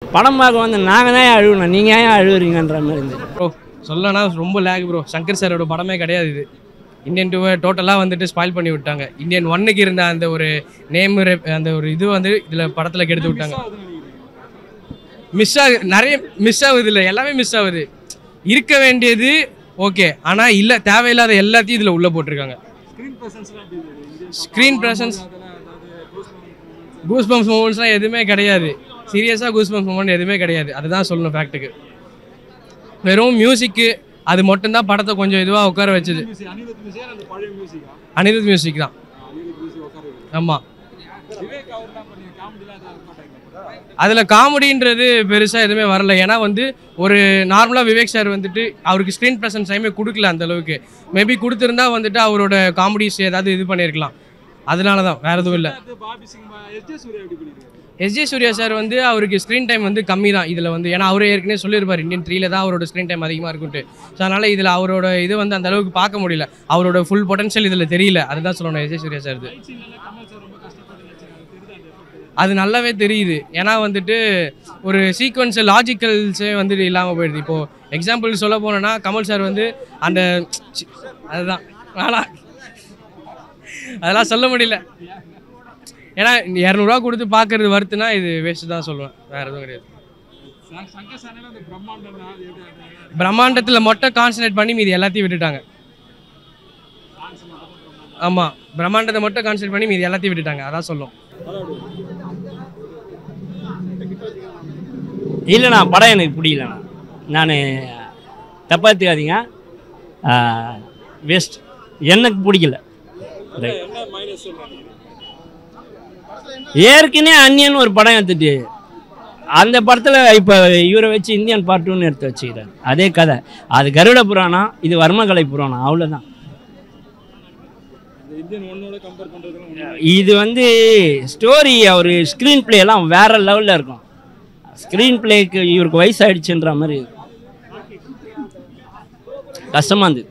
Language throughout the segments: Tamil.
படம் பார்க்க வந்து நாங்கள் தான் அழுகணும் நீங்கள் ஏன் அழுகுறீங்கன்ற மாதிரி இருந்துச்சு ப்ரோ சொல்லனா ரொம்ப லேக் ப்ரோ சங்கர் சாரோட படமே கிடையாது இது இந்தியன் டூவை டோட்டலாக வந்துட்டு ஸ்பாயில் பண்ணி விட்டாங்க இந்தியன் ஒன்னுக்கு இருந்த அந்த ஒரு நேம் அந்த ஒரு இது வந்து இதில் படத்தில் கெடுத்து விட்டாங்க மிஸ் ஆகுது நிறைய மிஸ் ஆகுது இல்லை எல்லாமே மிஸ் ஆகுது இருக்க வேண்டியது ஓகே ஆனால் இல்லை தேவையில்லாத எல்லாத்தையும் இதில் உள்ளே போட்டிருக்காங்க ஸ்க்ரீன் ப்ரெசன்ஸ் கூஸ் பம்ப்ஸ் மூமெண்ட்ஸ்லாம் எதுவுமே கிடையாது சீரியஸாக கூஸ் பம்ப்ஸ் மூமெண்ட் எதுவுமே கிடையாது அதுதான் சொல்லணும் ஃபேக்ட்டுக்கு வெறும் மியூசிக்கு அது மட்டும்தான் படத்தை கொஞ்சம் இதுவாக உட்கார வச்சுது அனிருத் மியூசிக் தான் ஆமாம் அதில் காமெடின்றது பெருசாக எதுவுமே வரல ஏன்னா வந்து ஒரு நார்மலாக விவேக் சார் வந்துட்டு அவருக்கு ஸ்க்ரீன் ப்ரெசன்ஸ் டைமே கொடுக்கல அந்த அளவுக்கு மேபி கொடுத்துருந்தா வந்துட்டு அவரோட காமெடிஸ் ஏதாவது இது பண்ணியிருக்கலாம் அதனால தான் வேற எதுவும் இல்லை எஸ்ஜே சூர்யா சார் வந்து அவருக்கு ஸ்க்ரீன் டைம் வந்து கம்மி தான் இதில் வந்து ஏன்னா அவரே ஏற்கனவே சொல்லியிருப்பார் இந்தியன் த்ரீல தான் அவரோட ஸ்க்ரீன் டைம் அதிகமாக இருக்குன்ட்டு ஸோ அதனால் இதில் அவரோட இது வந்து அந்த அளவுக்கு பார்க்க முடியல அவரோட ஃபுல் பொட்டன்ஷியல் இதில் தெரியல அதுதான் சொல்லணும் எஸ்ஜே சூர்யா சார் இது அது நல்லாவே தெரியுது ஏன்னா வந்துட்டு ஒரு சீக்வன்ஸ் லாஜிக்கல்ஸே வந்துட்டு இல்லாமல் போயிடுது இப்போது எக்ஸாம்பிள் சொல்ல போனோன்னா கமல் சார் வந்து அந்த சி, அதுதான் வேணாம் அதெல்லாம் சொல்ல முடியல ஏன்னா இரநூறுவா கொடுத்து பார்க்கறது வருத்துனா இது வேஸ்ட்டு தான் சொல்லுவேன் வேற எதுவும் கிடையாது பிரம்மாண்டத்தில் மொட்டை கான்சன்ட்ரேட் பண்ணி மீதி எல்லாத்தையும் விட்டுட்டாங்க ஆமாம் பிரம்மாண்டத்தை மட்டும் கான்சன்ட்ரேட் பண்ணி மீதி எல்லாத்தையும் விட்டுட்டாங்க அதான் சொல்லும் இல்லைண்ணா படம் எனக்கு பிடிக்கலண்ணா நான் தப்பா எடுத்துக்காதீங்க வேஸ்ட் எனக்கு பிடிக்கல ஏற்கனவே அந்நியன் ஒரு படம் எடுத்துட்டு அந்த படத்தில் இப்போ இவரை வச்சு இந்தியன் பார்ட் டூன்னு எடுத்து வச்சுக்கிறார் அதே கதை அது கருட புராணம் இது வர்மகலை புராணம் அவ்வளோதான் இது வந்து ஸ்டோரி அவர் ஸ்க்ரீன் பிளே எல்லாம் வேற லெவலில் இருக்கும் ஸ்க்ரீன் பிளேக்கு இவருக்கு வயசாயிடுச்சுன்ற மாதிரி இருக்கும். கஷ்டமா இருந்தது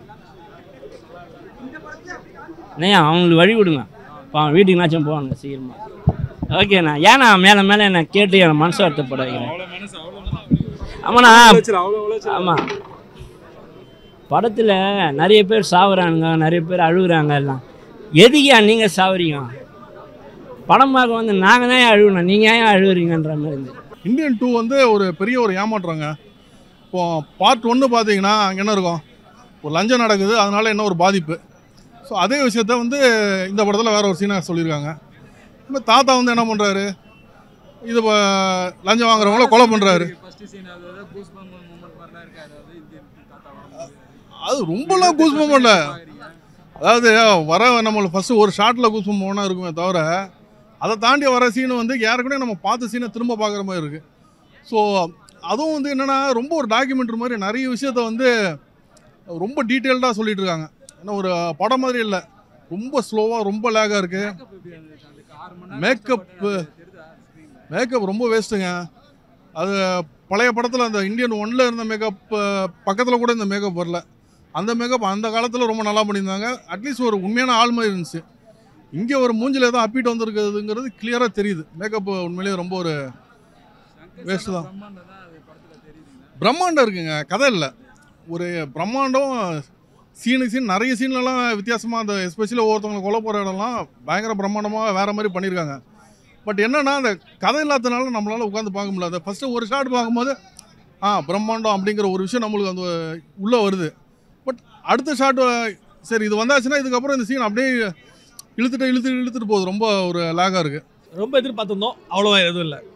அண்ணா அவங்களுக்கு வழி விடுங்க பாவம் வீட்டுக்குனாச்சும் போவாங்க சீக்கிரமா ஓகேண்ணா ஏண்ணா மேலே மேலே என்ன கேட்டு என் மனசு வருத்தப்பட வைக்கிறேன் ஆமாண்ணா ஆமாம் படத்தில் நிறைய பேர் சாவுறானுங்க நிறைய பேர் அழுகுறாங்க எல்லாம் எதுக்கியா நீங்கள் சாவுறீங்க படம் பார்க்க வந்து நாங்கள் தான் அழுகணும் நீங்கள் ஏன் அழுகுறீங்கன்ற மாதிரி இருந்துச்சு இந்தியன் டூ வந்து ஒரு பெரிய ஒரு ஏமாற்றங்க இப்போ பார்ட் ஒன்று பார்த்தீங்கன்னா அங்கே என்ன இருக்கும் ஒரு லஞ்சம் நடக்குது அதனால என்ன ஒரு பாதிப்பு ஸோ அதே விஷயத்த வந்து இந்த படத்தில் வேற ஒரு சீனாக சொல்லியிருக்காங்க இப்போ தாத்தா வந்து என்ன பண்ணுறாரு இது இப்போ லஞ்சம் வாங்குறவங்கள கொலை பண்ணுறாரு அது ரொம்பலாம் கூஸ்பம் பண்ணல அதாவது வர நம்மளை ஃபஸ்ட்டு ஒரு ஷாட்டில் கூஸ்பம் போனால் இருக்குமே தவிர அதை தாண்டி வர சீன் வந்து ஏற்கனவே நம்ம பார்த்த சீனை திரும்ப பார்க்குற மாதிரி இருக்குது ஸோ அதுவும் வந்து என்னென்னா ரொம்ப ஒரு டாக்குமெண்ட்ரி மாதிரி நிறைய விஷயத்த வந்து ரொம்ப டீட்டெயில்டாக சொல்லிட்டு இருக்காங்க ஏன்னா ஒரு படம் மாதிரி இல்லை ரொம்ப ஸ்லோவாக ரொம்ப லேகாக இருக்குது மேக்கப்பு மேக்கப் ரொம்ப வேஸ்ட்டுங்க அது பழைய படத்தில் அந்த இந்தியன் ஒன்ல இருந்த மேக்கப் பக்கத்தில் கூட இந்த மேக்கப் வரல அந்த மேக்கப் அந்த காலத்தில் ரொம்ப நல்லா பண்ணியிருந்தாங்க அட்லீஸ்ட் ஒரு உண்மையான ஆள் மாதிரி இருந்துச்சு இங்கே ஒரு மூஞ்சில் ஏதோ அப்பிட்டு வந்திருக்குதுங்கிறது கிளியராக தெரியுது மேக்கப் உண்மையிலேயே ரொம்ப ஒரு வேஸ்ட் தான் பிரம்மாண்டம் இருக்குங்க கதை இல்லை ஒரு பிரம்மாண்டம் சீனுக்கு சீன் நிறைய சீன்லலாம் வித்தியாசமாக அந்த எஸ்பெஷலி ஒவ்வொருத்தவங்களை கொலை போகிற இடம்லாம் பயங்கர பிரம்மாண்டமாக வேறு மாதிரி பண்ணியிருக்காங்க பட் என்னன்னா அந்த கதை இல்லாதனால நம்மளால் உட்காந்து பார்க்க முடியல ஃபஸ்ட்டு ஒரு ஷாட் பார்க்கும்போது ஆ பிரம்மாண்டம் அப்படிங்கிற ஒரு விஷயம் நம்மளுக்கு அந்த உள்ளே வருது பட் அடுத்த ஷாட் சரி இது வந்தாச்சுன்னா இதுக்கப்புறம் இந்த சீன் அப்படியே இழுத்துட்டு இழுத்துட்டு இழுத்துட்டு போகுது ரொம்ப ஒரு லேகாக இருக்குது ரொம்ப எதிர்பார்த்திருந்தோம் அவ்வளோவா எதுவும் இல்லை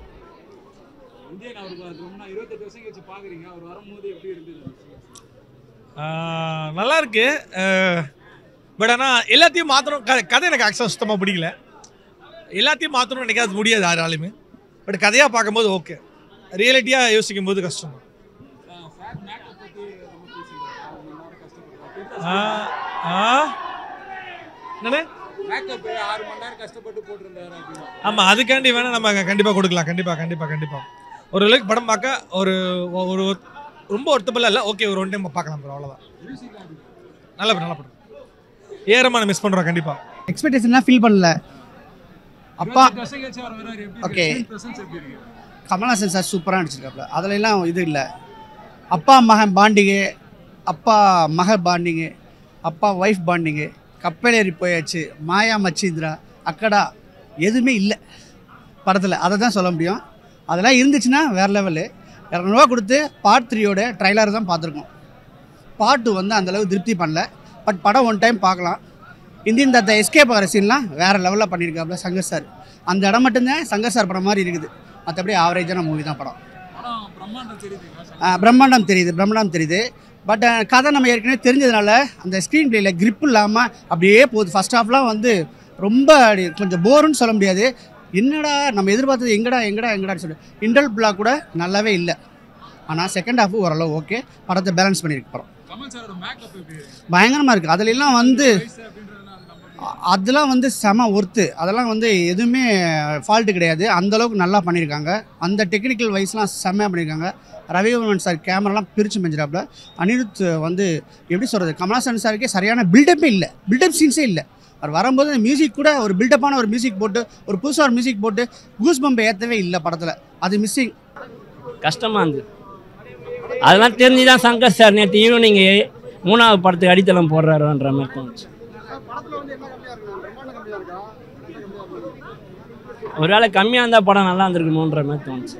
ஆஹ் நல்லா இருக்கு பட் ஆனால் எல்லாத்தையும் மாற்றணும் க கதை எனக்கு ஆக்சுவலாக சுத்தமாக பிடிக்கல எல்லாத்தையும் மாற்றணும்னு நினைக்காது முடியாது யாராலுமே பட் கதையாக பார்க்கும்போது ஓகே ரியாலிட்டியாக யோசிக்கும் போது கஷ்டம் ஆ ஆ என்னண்ணே ஆமாம் அதுக்காண்டி வேணால் நம்ம கண்டிப்பாக கொடுக்கலாம் கண்டிப்பாக கண்டிப்பாக கண்டிப்பாக ஒரு அளவுக்கு படம் பார்க்க ஒரு ஒரு ரொம்ப ஒருத்தப்பல இல்லை ஓகே ஒரு ஒன் டைம் பார்க்கலாம் bro அவ்வளோதான் நல்ல படம் நல்ல படம் ஏறமான மிஸ் பண்ணுறோம் கண்டிப்பாக எக்ஸ்பெக்டேஷன்லாம் ஃபீல் பண்ணல அப்பா ஓகே கமல்ஹாசன் சார் சூப்பராக நடிச்சிருக்காப்புல அதுல எல்லாம் இது இல்லை அப்பா மகன் பாண்டிங்கு அப்பா மக பாண்டிங்கு அப்பா ஒய்ஃப் பாண்டிங்கு கப்பலேறி போயாச்சு மாயா மச்சீந்திரா அக்கடா எதுவுமே இல்லை படத்தில் அதை தான் சொல்ல முடியும் அதெல்லாம் இருந்துச்சுன்னா வேறு லெவலு இரநூறுவா கொடுத்து பார்ட் த்ரீயோட ட்ரைலர் தான் பார்த்துருக்கோம் பார்ட் டூ வந்து அந்தளவு திருப்தி பண்ணல பட் படம் ஒன் டைம் பார்க்கலாம் இந்தியன் தாத்தா எஸ்கேப் ஆகிற சீன்லாம் வேறு லெவலில் பண்ணியிருக்காப்புல சங்கர் சார் அந்த இடம் மட்டும்தான் சங்கர் சார் படம் மாதிரி இருக்குது மற்றபடி ஆவரேஜான மூவி தான் படம் ஆ, பிரம்மாண்டம் தெரியுது பிரம்மாண்டம் தெரியுது பட் கதை நம்ம ஏற்கனவே தெரிஞ்சதுனால அந்த ஸ்க்ரீன் பிளேல grip இல்லாமல் அப்படியே போகுது ஃபர்ஸ்ட் ஹாஃப்லாம் வந்து ரொம்ப அப்படி கொஞ்சம் போருன்னு சொல்ல முடியாது என்னடா நம்ம எதிர்பார்த்தது எங்கடா எங்கடா எங்கடான்னு சொல்லி இன்டர்வல் பிளாக் கூட நல்லாவே இல்லை ஆனால் செகண்ட் ஹாஃப் ஓரளவு ஓகே படத்தை பேலன்ஸ் பண்ணியிருக்கு படம் பயங்கரமாக இருக்குது அதுல எல்லாம் வந்து அ- அதெல்லாம் வந்து செம ஒர்த்து அதெல்லாம் வந்து எதுவுமே ஃபால்ட்டு கிடையாது அந்த அளவுக்கு நல்லா பண்ணியிருக்காங்க அந்த டெக்னிக்கல் வைஸ்லாம் செம்மையாக பண்ணியிருக்காங்க ரவிவர்மன் சார் கேமராலாம் பிரித்து மெஞ்சிடாப்புல அனிருத் வந்து எப்படி சொல்கிறது கமலாசன் சாருக்கே சரியான பில்டப்பே இல்லை பில்டப் சீன்ஸே இல்லை அவர் வரும்போது அந்த மியூசிக் கூட ஒரு பில்டப்பான ஒரு மியூசிக் போட்டு ஒரு புதுசாக ஒரு மியூசிக் போட்டு கூஸ் பம்பை ஏற்றவே இல்லை படத்தில் அது மிஸ்ஸிங் கஷ்டமாக இருந்தது அதெல்லாம் தெரிஞ்சு தான் சங்கர் சார் நேற்று ஈவினிங் மூணாவது படத்துக்கு அடித்தளம் போடுறாருன்ற மாதிரி தோணுச்சு ஒருவேளை கம்மியாக இருந்தால் படம் நல்லா இருந்திருக்குமோன்ற மாதிரி தோணுச்சு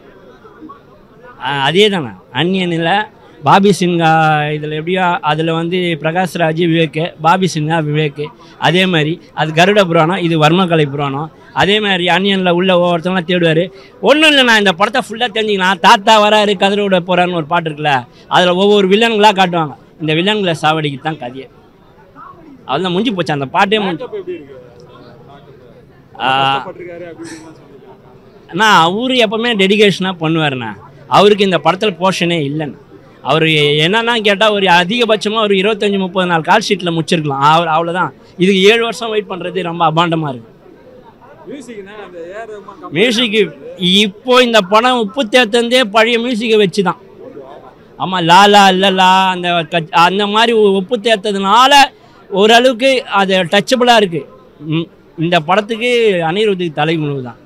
ஆ, அதே தானே அன்னியனில் பாபி சின்ஹா இதில் எப்படியோ அதில் வந்து பிரகாஷ் ராஜ் விவேக் பாபி சின்ஹா விவேக் அதே மாதிரி அது கருட புராணம் இது வர்மகலை புராணம் அதே மாதிரி அன்னியனில் உள்ள ஒவ்வொருத்தவங்களாம் தேடுவார் ஒன்றும் இல்லை நான் இந்த படத்தை ஃபுல்லாக தெரிஞ்சுக்கலாம் தாத்தா வராரு கதிர விட போகிறான்னு ஒரு பாட்டு இருக்குல்ல அதில் ஒவ்வொரு வில்லன்களாக காட்டுவாங்க இந்த வில்லன்களை சாவடிக்கு தான் கதையே அதெல்லாம் முடிஞ்சு போச்சு அந்த பாட்டே முடிஞ்சு ஆ, அண்ணா அவரு எப்பவுமே டெடிகேஷனாக பண்ணுவாருண்ணா அவருக்கு இந்த படத்தில் போர்ஷனே இல்லைண்ணா அவர் என்னன்னா கேட்டால் ஒரு அதிகபட்சமாக ஒரு இருபத்தஞ்சி முப்பது நாள் கால் ஷீட்டில் முடிச்சிருக்கலாம் அவர் அவ்வளோதான் இதுக்கு ஏழு வருஷம் வெயிட் பண்ணுறது ரொம்ப அபாண்டமாக இருக்குது மியூசிக்கு இப்போ இந்த படம் உப்பு தேத்தந்தே பழைய மியூசிக்கை வச்சு தான் ஆமாம் லாலா இல்லலா அந்த கச்- அந்த மாதிரி உப்பு தேத்ததுனால ஓரளவுக்கு அது டச்சபிளாக இருக்குது இந்த படத்துக்கு அனிருத்துக்கு தலைகுணவு தான்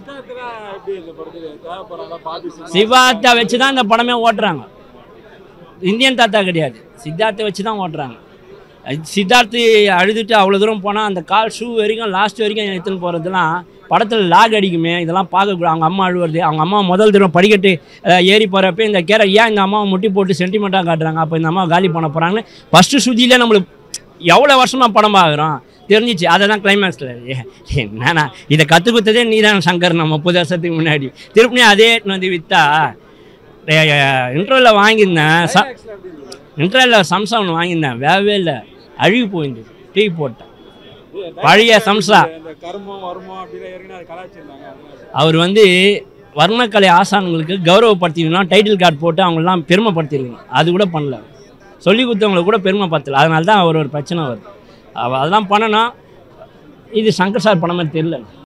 சிவார்த்தா வச்சு தான் இந்த படமே ஓட்டுறாங்க இந்தியன் தாத்தா கிடையாது சித்தார்த்தை வச்சு தான் ஓட்டுறாங்க அது சித்தார்த்து அழுதுட்டு அவ்வளோ தூரம் போனால் அந்த கால் ஷூ வரைக்கும் லாஸ்ட் வரைக்கும் எடுத்துன்னு போகிறதுலாம் படத்தில் லாக் அடிக்குமே இதெல்லாம் பார்க்கக்கூடாது அவங்க அம்மா அழுவுறது அவங்க அம்மா முதல் தடவை படிக்கட்டு அஹ், ஏறி போகிறப்ப இந்த கேரை ஏன் இந்த அம்மாவை முட்டி போட்டு சென்டிமெண்ட்டாக காட்டுறாங்க அப்போ இந்த அம்மா காலி பண்ண போகிறாங்கன்னு ஃபஸ்ட்டு சுதியிலே நம்மளுக்கு எவ்வளோ வருஷமாக படம் பார்க்குறோம் தெரிஞ்சிச்சு அதை தான் கிளைமேக்ஸில் என்னண்ணா இதை கற்றுக் கொடுத்ததே நீ தான் சங்கர் நம்ம முப்பது வருஷத்துக்கு முன்னாடி திருப்பியும் அதே எடுத்துன்னு வந்து விற்றா இன்டர்வலில் வாங்கியிருந்தேன் ச இன்டர்வலில் சம்சா ஒன்று வாங்கியிருந்தேன் வேகவே இல்லை அழுகி போயிருந்தது டீ போட்டேன் பழைய சம்சா அவர் வந்து வர்ணக்கலை ஆசான்களுக்கு கௌரவப்படுத்திக்கணும் டைட்டில் கார்டு போட்டு அவங்களெலாம் பெருமைப்படுத்திருக்கணும் அது கூட பண்ணல சொல்லி கொடுத்தவங்களை கூட பெருமைப்படுத்தல அதனால தான் அவர் ஒரு பிரச்சனை வருது அவ- அதெல்லாம் பண்ணணும் இது சங்கர் சார் படம் மாதிரி தெரியல